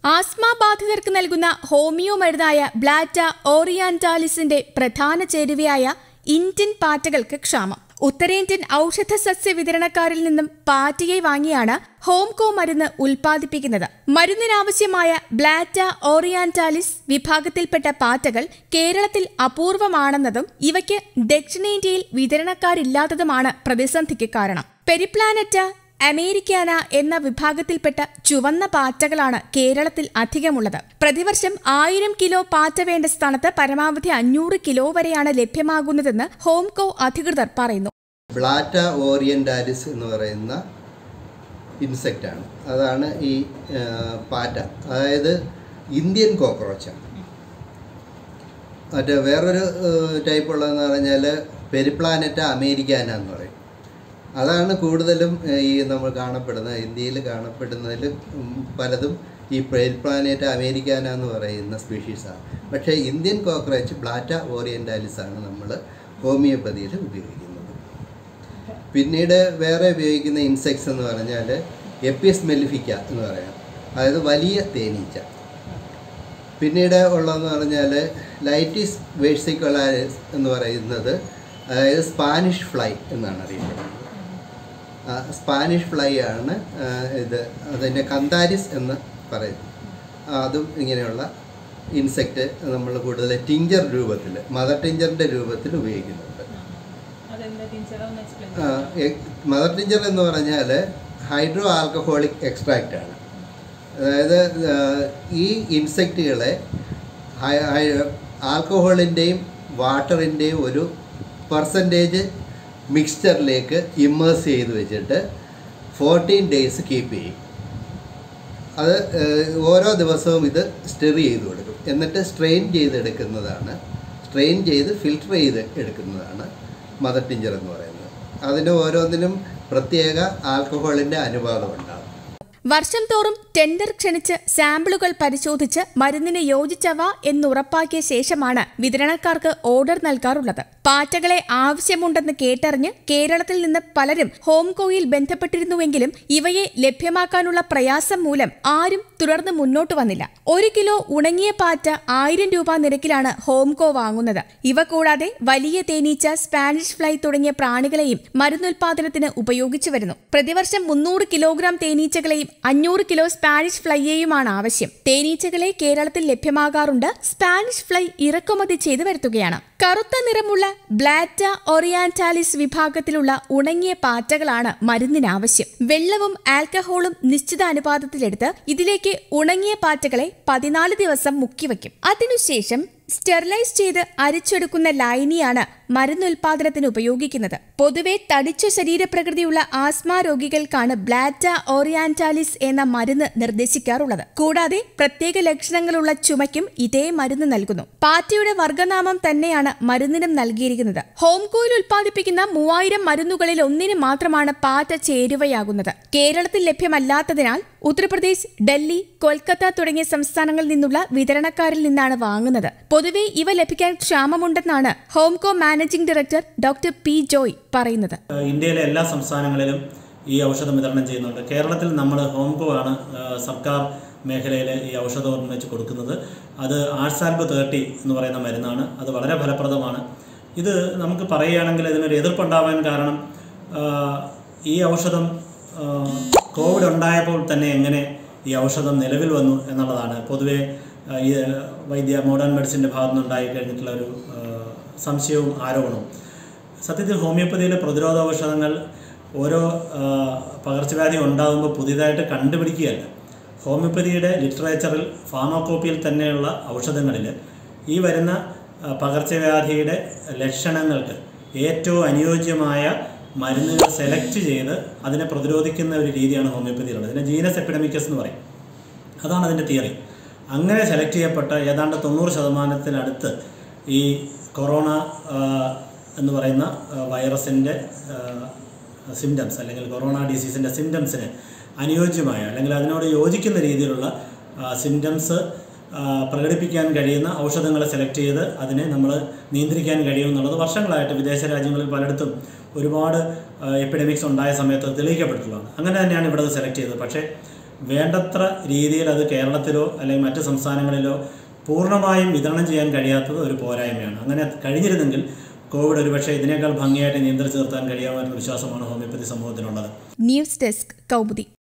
asthma ബാധിതർക്ക് നൽകുന്ന homeo മരുന്നായ Blatta ഓറിയാന്റാലിസിന്റെ പ്രധാന ചേരുവയായ ഇന്ത്യൻ പാറ്റകൾക്ക് ക്ഷാമം ഉത്തരേന്ത്യൻ ഔഷധ സസ്യ വിതരണക്കാരിൽ നിന്നും പാറ്റയെ വാങ്ങിയാണ് ഹോംകോ മരുന്ന് ഉൽപ്പാദിപ്പിക്കുന്നത് മരുന്നിനാവശ്യമായ ബ്ലാറ്റ ഓറിയാന്റാലിസ് വിഭാഗത്തിൽപ്പെട്ട പാറ്റകൾ കേരളത്തിൽ അപൂർവമാണെന്നതും ഇവയ്ക്ക് ദക്ഷിണേന്ത്യയിൽ വിതരണക്കാരില്ലാത്തതുമാണ് പ്രതിസന്ധിക്ക് കാരണം പെരിപ്ലാനറ്റ അമേരിക്കാന എന്ന വിഭാഗത്തിൽപ്പെട്ട ചുവന്ന പാറ്റകളാണ് കേരളത്തിൽ അധികമുള്ളത് പ്രതിവർഷം ആയിരം കിലോ പാറ്റ വേണ്ട സ്ഥാനത്ത് പരമാവധി അഞ്ഞൂറ് കിലോ വരെയാണ് ലഭ്യമാകുന്നതെന്ന് ഹോംകോ അധികൃതർ പറയുന്നു ബ്ലാറ്റ ഓറിയന്റാലിസ് എന്ന് പറയുന്ന ഇൻസെക്റ്റാണ് അതാണ് ഈ ആ, പാറ്റ അതായത് ഇന്ത്യൻ കോക്രോച്ചാണ് മറ്റേ വേറൊരു ടൈപ്പ് ഉള്ളതെന്ന് പറഞ്ഞാൽ പെരിപ്ലാനറ്റ അമേരിക്കാന എന്ന് പറയും അതാണ് കൂടുതലും ഏ, ഈ നമ്മൾ കാണപ്പെടുന്ന ഇന്ത്യയിൽ കാണപ്പെടുന്നതിൽ ഉം, പലതും ഈ പെരിപ്ലാനറ്റ അമേരിക്കാന എന്ന് പറയുന്ന സ്പീഷീസാണ് പക്ഷേ ഇന്ത്യൻ കോക്രോച്ച് ബ്ലാറ്റ ഓറിയന്റാലിസ് ആണ് നമ്മൾ ഹോമിയോപ്പതിയിൽ ഉപയോഗിക്കുന്നത് പിന്നീട് വേറെ ഉപയോഗിക്കുന്ന ഇൻസെക്ട്സ് എന്ന് പറഞ്ഞാൽ എപ്പിയസ് മെലിഫിക്ക എന്ന് പറയാം അതായത് വലിയ തേനീച്ച പിന്നീട് ഉള്ളതെന്ന് പറഞ്ഞാൽ ലൈറ്റിസ് വേഴ്സിക്കുലാരിസ് എന്ന് പറയുന്നത് അതായത് സ്പാനിഷ് ഫ്ലൈ എന്നാണ് അറിയപ്പെടുന്നത് ആ, സ്പാനിഷ് ഫ്ലൈ ആണ് ആ, ഇത് അതിൻ്റെ കന്താരിസ് എന്ന് പറയുന്നു ആ, അതും ഇങ്ങനെയുള്ള ഇൻസെക്റ്റ് നമ്മൾ കൂടുതൽ ടിഞ്ചർ രൂപത്തിൽ മദർ ടിഞ്ചറിൻ്റെ രൂപത്തിൽ ഉപയോഗിക്കുന്നുണ്ട് ആ, എ- മദർ ടിഞ്ചർ എന്ന് പറഞ്ഞാൽ ഹൈഡ്രോ ആൽക്കഹോളിക് എക്സ്ട്രാക്റ്റ് ആണ് അതായത് ആ, ഈ ഇൻസെക്റ്റുകളെ ഹൈ- ഹൈ- ആൽക്കഹോളിൻ്റെയും വാട്ടറിൻ്റെയും ഒരു പെർസെൻറ്റേജ് മിക്സ്ചറിലേക്ക് ഇമ്മേഴ്സ് ചെയ്ത് വെച്ചിട്ട് ഫോർട്ടീൻ ഡേയ്സ് കീപ്പ് ചെയ്യും അത് ഏഹ്, ഓരോ ദിവസവും ഇത് സ്റ്റെർ ചെയ്ത് കൊടുക്കും എന്നിട്ട് സ്ട്രെയിൻ ചെയ്തെടുക്കുന്നതാണ് സ്ട്രെയിൻ ചെയ്ത് ഫിൽട്ടർ ചെയ്ത് എടുക്കുന്നതാണ് മദർ ടിഞ്ചർ എന്ന് പറയുന്നത് അതിന് ഓരോന്നിനും പ്രത്യേക ആൽക്കഹോളിൻ്റെ അനുപാതം ഉണ്ടാകും വർഷം തോറും ടെൻഡർ ക്ഷണിച്ച് സാമ്പിളുകൾ പരിശോധിച്ച് മരുന്നിന് യോജിച്ചവ എന്നുറപ്പാക്കിയ ശേഷമാണ് വിതരണക്കാർക്ക് ഓർഡർ നൽകാറുള്ളത് പാറ്റകളെ ആവശ്യമുണ്ടെന്ന് കേട്ടറിഞ്ഞ് കേരളത്തിൽ നിന്ന് പലരും ഹോംകോയിൽ ബന്ധപ്പെട്ടിരുന്നുവെങ്കിലും ഇവയെ ലഭ്യമാക്കാനുള്ള പ്രയാസം മൂലം ആരും തുടർന്ന് മുന്നോട്ട് വന്നില്ല ഒരു കിലോ ഉണങ്ങിയ പാറ്റ ആയിരം രൂപ നിരക്കിലാണ് ഹോംകോ വാങ്ങുന്നത് ഇവ കൂടാതെ വലിയ തേനീച്ച സ്പാനിഷ് ഫ്ലൈ തുടങ്ങിയ പ്രാണികളെയും മരുന്നുൽപാദനത്തിന് ഉപയോഗിച്ചു വരുന്നു പ്രതിവർഷം മുന്നൂറ് കിലോഗ്രാം തേനീച്ചകളെയും അഞ്ഞൂറ് കിലോ സ്പാനിഷ് ഫ്ലൈയെയുമാണ് ആവശ്യം തേനീച്ചകളെ കേരളത്തിൽ ലഭ്യമാകാറുണ്ട് സ്പാനിഷ് ഫ്ലൈ ഇറക്കുമതി ചെയ്തു വരുത്തുകയാണ് കറുത്ത നിറമുള്ള ബ്ലാറ്റ ഒറിയാന്റാലിസ് വിഭാഗത്തിലുള്ള ഉണങ്ങിയ പാറ്റകളാണ് മരുന്നിനാവശ്യം വെള്ളവും ആൽക്കഹോളും നിശ്ചിത അനുപാതത്തിലെടുത്ത് ഇതിലേക്ക് ഉണങ്ങിയ പാറ്റകളെ പതിനാല് ദിവസം മുക്കിവയ്ക്കും അതിനുശേഷം സ്റ്റെറിലൈസ് ചെയ്ത് അരിച്ചെടുക്കുന്ന ലൈനിയാണ് മരുന്നുൽപാദനത്തിന് ഉപയോഗിക്കുന്നത് പൊതുവെ തടിച്ച ശരീരപ്രകൃതിയുള്ള ആസ്മ രോഗികൾക്കാണ് ബ്ലാറ്റ ഓറിയാന്റാലിസ് എന്ന മരുന്ന് നിർദ്ദേശിക്കാറുള്ളത് കൂടാതെ പ്രത്യേക ലക്ഷണങ്ങളുള്ള ചുമയ്ക്കും ഇതേ മരുന്ന് നൽകുന്നു പാറ്റയുടെ വർഗനാമം തന്നെയാണ് മരുന്നിനും നൽകിയിരിക്കുന്നത് ഹോംകോയിൽ ഉൽപ്പാദിപ്പിക്കുന്ന മൂവായിരം മരുന്നുകളിൽ ഒന്നിന് മാത്രമാണ് പാറ്റ ചേരുവയാകുന്നത് കേരളത്തിൽ ലഭ്യമല്ലാത്തതിനാൽ ഉത്തർപ്രദേശ് ഡൽഹി കൊൽക്കത്ത തുടങ്ങിയ സംസ്ഥാനങ്ങളിൽ നിന്നുള്ള വിതരണക്കാരിൽ നിന്നാണ് വാങ്ങുന്നത് പൊതുവെ ഇവ ലഭിക്കാൻ ക്ഷാമമുണ്ടെന്നാണ് Homco managing director doctor P Joy പറയുന്നത് ഏഹ് ഇന്ത്യയിലെ എല്ലാ സംസ്ഥാനങ്ങളിലും ഈ ഔഷധം വിതരണം ചെയ്യുന്നുണ്ട് കേരളത്തിൽ നമ്മൾ ഹോംകോ ആണ് ഏഹ് സർക്കാർ മേഖലയിൽ ഈ ഔഷധം നിർമ്മിച്ച് കൊടുക്കുന്നത് അത് ആഴ്സാൽബ് തേർട്ടി എന്ന് പറയുന്ന മരുന്നാണ് അത് വളരെ ഫലപ്രദമാണ് ഇത് നമുക്ക് പറയുകയാണെങ്കിൽ ഇതിനൊരു എതിർപ്പുണ്ടാവാൻ കാരണം ആഹ് ഈ ഔഷധം ആഹ് കോവിഡ് ഉണ്ടായപ്പോൾ തന്നെ എങ്ങനെ ഈ ഔഷധം നിലവിൽ വന്നു എന്നുള്ളതാണ് പൊതുവെ ആഹ് ഈ വൈദ്യ മോഡേൺ മെഡിസിൻ്റെ ഭാഗത്തു നിന്നുണ്ടായി കഴിഞ്ഞിട്ടുള്ള ഒരു ആഹ് സംശയവും ആരോപണവും സത്യത്തിൽ ഹോമിയോപ്പതിയിലെ പ്രതിരോധ ഔഷധങ്ങൾ ഓരോ ആ, പകർച്ചവ്യാധി ഉണ്ടാകുമ്പോൾ പുതിയതായിട്ട് കണ്ടുപിടിക്കുകയല്ല ഹോമിയോപ്പതിയുടെ ലിറ്ററേച്ചറിൽ ഫാർമോകോപ്പിയിൽ തന്നെയുള്ള ഔഷധങ്ങളിൽ ഈ വരുന്ന ആ, പകർച്ചവ്യാധിയുടെ ലക്ഷണങ്ങൾക്ക് ഏറ്റവും അനുയോജ്യമായ മരുന്നുകൾ സെലക്ട് ചെയ്ത് അതിനെ പ്രതിരോധിക്കുന്ന ഒരു രീതിയാണ് ഹോമിയോപ്പതിയിലുള്ളത് ഇതിനെ ജീനസ് എപ്പിഡമിക്കസ് എന്ന് പറയും അതാണ് അതിൻ്റെ തിയറി അങ്ങനെ സെലക്ട് ചെയ്യപ്പെട്ട ഏതാണ്ട് തൊണ്ണൂറ് ശതമാനത്തിനടുത്ത് ഈ കൊറോണ ആ, എന്ന് പറയുന്ന വൈറസിൻ്റെ സിംറ്റംസ് അല്ലെങ്കിൽ കൊറോണ ഡിസീസിൻ്റെ സിംറ്റംസിന് അനുയോജ്യമായ അല്ലെങ്കിൽ അതിനോട് യോജിക്കുന്ന രീതിയിലുള്ള സിംറ്റംസ് പ്രകടിപ്പിക്കാൻ കഴിയുന്ന ഔഷധങ്ങളെ സെലക്ട് ചെയ്ത് അതിനെ നമ്മൾ നിയന്ത്രിക്കാൻ കഴിയും എന്നുള്ളത് വർഷങ്ങളായിട്ട് വിദേശ രാജ്യങ്ങളിൽ പലയിടത്തും ഒരുപാട് എപ്പിഡമിക്സ് ഉണ്ടായ സമയത്ത് തെളിയിക്കപ്പെട്ടിട്ടുള്ളതാണ് അങ്ങനെ തന്നെയാണ് ഇവിടെ സെലക്ട് ചെയ്തത് പക്ഷേ വേണ്ടത്ര രീതിയിൽ അത് കേരളത്തിലോ അല്ലെങ്കിൽ മറ്റ് സംസ്ഥാനങ്ങളിലോ പൂർണ്ണമായും വിതരണം ചെയ്യാൻ കഴിയാത്തത് ഒരു പോരായ്മയാണ് അങ്ങനെ കഴിഞ്ഞിരുന്നെങ്കിൽ കോവിഡ് ഒരുപക്ഷെ ഇതിനേക്കാൾ ഭംഗിയായിട്ട് നിയന്ത്രിച്ചു നിർത്താൻ കഴിയാമെന്ന വിശ്വാസമാണ് ഹോമിയോപ്പതി സമൂഹത്തിനുള്ളത് ന്യൂസ് ഡെസ്ക് കൗമുദി